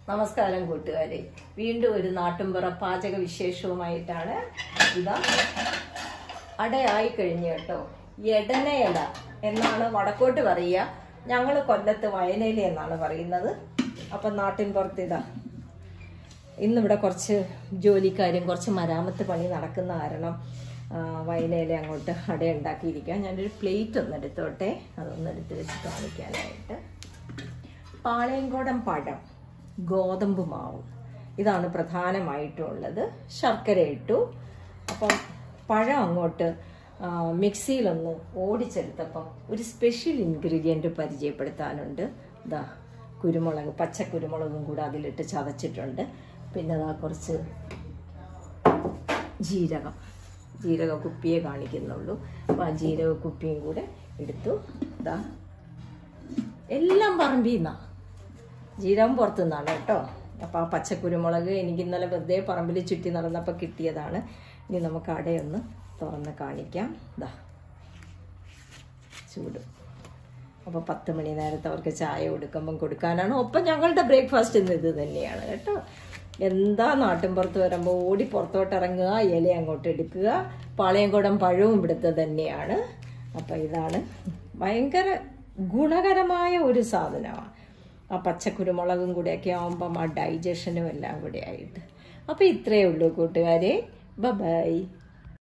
നമസ്കാരം കൂട്ടുകാരെ വീണ്ടും ഒരു നാട്ടുംപുറ പാചക വിശേഷവുമായിട്ടാണ് ഇതാ അടയായി കഴിഞ്ഞു കേട്ടോ എടനയില എന്നാണ് വടക്കോട്ട് പറയുക ഞങ്ങൾ കൊല്ലത്ത് വയനയില എന്നാണ് പറയുന്നത് അപ്പം നാട്ടിൻ പുറത്ത് ഇതാ ഇന്നിവിടെ കുറച്ച് ജോലിക്കാരും കുറച്ച് മരാമത്ത് പണി നടക്കുന്ന കാരണം ആ, വയനയില അങ്ങോട്ട് അട ഉണ്ടാക്കിയിരിക്കാം ഞാനൊരു പ്ലേറ്റ് ഒന്ന് എടുത്തോട്ടെ അതൊന്ന് എടുത്ത് വെച്ച് കാണിക്കാനായിട്ട് പാളയംകോടൻ പഴം ഗോതമ്പ് മാവ് ഇതാണ് പ്രധാനമായിട്ടുള്ളത് ശർക്കര ഇട്ടു അപ്പം പഴം അങ്ങോട്ട് ആ, മിക്സിയിലൊന്ന് ഓടിച്ചെടുത്തപ്പം ഒരു സ്പെഷ്യൽ ഇൻഗ്രീഡിയൻറ്റ് പരിചയപ്പെടുത്താനുണ്ട് ഇതാ കുരുമുളക് പച്ച കുരുമുളകും കൂടെ അതിലിട്ട് ചതച്ചിട്ടുണ്ട് പിന്നെ അതാ കുറച്ച് ജീരകം ജീരക കുപ്പിയെ കാണിക്കുന്നുള്ളൂ അപ്പം ആ ജീരക കുപ്പിയും കൂടെ എടുത്തു ഇതാ എല്ലാം പറമ്പിൽ നിന്നാണ് ജീരകം പുറത്തു നിന്നാണ് കേട്ടോ അപ്പോൾ ആ പച്ചക്കുരുമുളക് എനിക്ക് ഇന്നലെ വെറുതെ പറമ്പിൽ ചുറ്റി നടന്നപ്പോൾ കിട്ടിയതാണ് ഇനി നമുക്ക് അടയൊന്ന് തുറന്ന് കാണിക്കാം ഇതാ ചൂട് അപ്പോൾ പത്ത് മണി നേരത്തെ അവർക്ക് ചായ കൊടുക്കുമ്പം കൊടുക്കാനാണ് ഒപ്പം ഞങ്ങളുടെ ബ്രേക്ക്ഫാസ്റ്റ് ഇന്ന് ഇത് തന്നെയാണ് കേട്ടോ എന്താ നാട്ടിൻ പുറത്ത് വരുമ്പോൾ ഓടി പുറത്തോട്ട് ഇറങ്ങുക ഇല അങ്ങോട്ട് എടുക്കുക പാളയംകുടം പഴവും ഇവിടുത്തെ തന്നെയാണ് അപ്പം ഇതാണ് ഭയങ്കര ഗുണകരമായ ഒരു സാധനമാണ് ആ പച്ചക്കുരുമുളകും കൂടെയൊക്കെ ആകുമ്പം ആ ഡൈജഷനും എല്ലാം കൂടെ ആയിട്ട് അപ്പോൾ ഇത്രയേ ഉള്ളൂ കൂട്ടുകാരെ ബ ബൈ